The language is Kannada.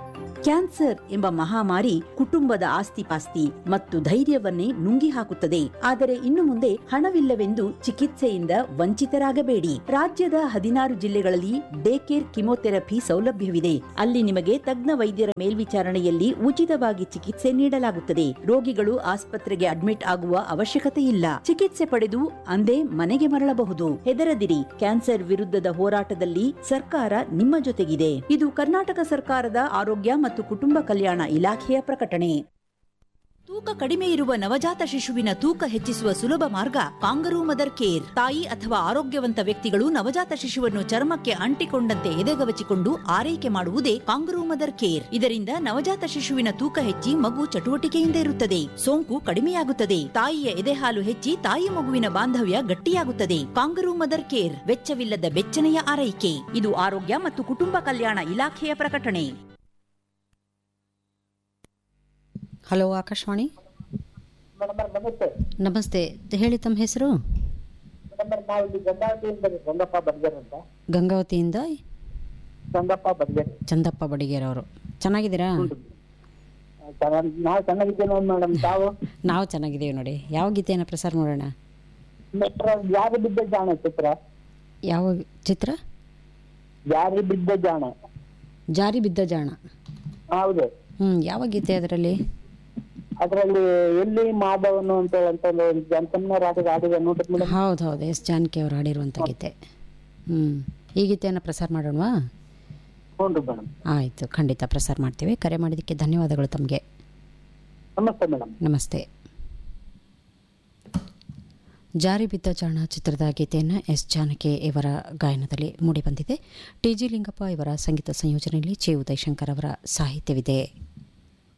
ಕ್ಯಾನ್ಸರ್ ಎಂಬ ಮಹಾಮಾರಿ ಕುಟುಂಬದ ಆಸ್ತಿಪಾಸ್ತಿ ಮತ್ತು ಧೈರ್ಯವನ್ನೇ ನುಂಗಿ ಹಾಕುತ್ತದೆ ಆದರೆ ಇನ್ನು ಮುಂದೆ ಹಣವಿಲ್ಲವೆಂದು ಚಿಕಿತ್ಸೆಯಿಂದ ವಂಚಿತರಾಗಬೇಡಿ ರಾಜ್ಯದ ಹದಿನಾರು ಜಿಲ್ಲೆಗಳಲ್ಲಿ ಡೇ ಕೇರ್ ಕಿಮೋಥೆರಪಿ ಸೌಲಭ್ಯವಿದೆ ಅಲ್ಲಿ ನಿಮಗೆ ತಜ್ಞ ವೈದ್ಯರ ಮೇಲ್ವಿಚಾರಣೆಯಲ್ಲಿ ಉಚಿತವಾಗಿ ಚಿಕಿತ್ಸೆ ನೀಡಲಾಗುತ್ತದೆ ರೋಗಿಗಳು ಆಸ್ಪತ್ರೆಗೆ ಅಡ್ಮಿಟ್ ಆಗುವ ಅವಶ್ಯಕತೆ ಇಲ್ಲ ಚಿಕಿತ್ಸೆ ಪಡೆದು ಅಂದೇ ಮನೆಗೆ ಮರಳಬಹುದು ಹೆದರದಿರಿ ಕ್ಯಾನ್ಸರ್ ವಿರುದ್ಧದ ಹೋರಾಟದಲ್ಲಿ ಸರ್ಕಾರ ನಿಮ್ಮ ಜೊತೆಗಿದೆ ಇದು ಕರ್ನಾಟಕ ಸರ್ಕಾರದ ಆರೋಗ್ಯ ಮತ್ತು ಕುಟುಂಬ ಕಲ್ಯಾಣ ಇಲಾಖೆಯ ಪ್ರಕಟಣೆ ತೂಕ ಕಡಿಮೆ ಇರುವ ನವಜಾತ ಶಿಶುವಿನ ತೂಕ ಹೆಚ್ಚಿಸುವ ಸುಲಭ ಮಾರ್ಗ ಕಾಂಗರೂ ಮದರ್ ಕೇರ್ ತಾಯಿ ಅಥವಾ ಆರೋಗ್ಯವಂತ ವ್ಯಕ್ತಿಗಳು ನವಜಾತ ಶಿಶುವನ್ನು ಚರ್ಮಕ್ಕೆ ಅಂಟಿಕೊಂಡಂತೆ ಎದೆಗವಚಿಕೊಂಡು ಆರೈಕೆ ಮಾಡುವುದೇ ಕಾಂಗರೂ ಮದರ್ ಕೇರ್ ಇದರಿಂದ ನವಜಾತ ಶಿಶುವಿನ ತೂಕ ಹೆಚ್ಚಿ ಮಗು ಚಟುವಟಿಕೆಯಿಂದ ಇರುತ್ತದೆ ಸೋಂಕು ಕಡಿಮೆಯಾಗುತ್ತದೆ ತಾಯಿಯ ಎದೆಹಾಲು ಹೆಚ್ಚಿ ತಾಯಿ ಮಗುವಿನ ಬಾಂಧವ್ಯ ಗಟ್ಟಿಯಾಗುತ್ತದೆ ಕಾಂಗರೂ ಮದರ್ ಕೇರ್ ವೆಚ್ಚವಿಲ್ಲದ ಬೆಚ್ಚನೆಯ ಆರೈಕೆ ಇದು ಆರೋಗ್ಯ ಮತ್ತು ಕುಟುಂಬ ಕಲ್ಯಾಣ ಇಲಾಖೆಯ ಪ್ರಕಟಣೆ ಹಲೋ ಆಕಾಶವಾಣಿ ಮೇಡಮ್ ನಮಸ್ತೆ ನಮಸ್ತೆ ಹೇಳಿ ತಮ್ಮ ಹೆಸರು ಮೇಡಮ್ ನಾವು ಇಲ್ಲಿ ಗಂಗಾವತಿಯಿಂದ ಗಂಗಪ್ಪ ಬಡ್ಗೇರ್ ಅಂತ ಗಂಗಾವತಿಯಿಂದ ಗಂಗಪ್ಪ ಬಡ್ಗೇರ್ ಚಂದಪ್ಪ ಬಡಿಗೇರ್ ಅವರು ಚೆನ್ನಾಗಿದ್ದೀರಾ ಚೆನ್ನಾಗಿ ನಾವು ಚೆನ್ನಾಗಿದ್ದೇವೆ ಮೇಡಮ್ ತಾವು ನಾವು ಚೆನ್ನಾಗಿದ್ದೀವಿ ನೋಡಿ ಯಾವ ಗೀತೆಯನ್ನು ಪ್ರಸಾರ ಮಾಡೋಣ ಮೆಟ್ರ ಯಾರು ಬಿದ್ದ ಜಾಣ ಚಿತ್ರ ಯಾವ ಚಿತ್ರ ಯಾರಿ ಬಿದ್ದ ಜಾಣ ಜಾರಿ ಬಿದ್ದ ಜಾಣ ಹೌದು ಹ್ಞೂ ಯಾವ ಗೀತೆ ಅದರಲ್ಲಿ ಅದರಲ್ಲಿ ಎಲ್ಲಿ ಮಾಧವನು ಅಂತ ಅಂತಂದು ಜನಕಮ್ಮನ ರಾಜ ಆಡಿದ ನೋಡ್ರಿ ಮೇಡಮ್ ಹೌದು ಹೌದು ಎಸ್ ಜಾನಕಿ ಅವರು ಹಾಡಿರುವಂಥ ಗೀತೆ ಹ್ಞೂ ಈ ಗೀತೆಯನ್ನು ಪ್ರಸಾರ ಮಾಡೋಣವಾ ಹ್ಞೂ ರೀ ಮೇಡಮ್ ಆಯಿತು ಖಂಡಿತ ಪ್ರಸಾರ ಮಾಡ್ತೀವಿ ಕರೆ ಮಾಡಿದ್ದಕ್ಕೆ ಧನ್ಯವಾದಗಳು ತಮಗೆ ನಮಸ್ತೆ ಮೇಡಮ್ ನಮಸ್ತೆ ಜಾರಿ ಬಿದ್ದ ಜಾಣ ಚಿತ್ರದ ಗೀತೆಯನ್ನು ಎಸ್ ಜಾನಕಿ ಇವರ ಗಾಯನದಲ್ಲಿ ಮೂಡಿಬಂದಿದೆ ಟಿ ಜಿ ಲಿಂಗಪ್ಪ ಇವರ ಸಂಗೀತ ಸಂಯೋಜನೆಯಲ್ಲಿ ಚೆ ಉದಯಶಂಕರ್ ಅವರ ಸಾಹಿತ್ಯವಿದೆ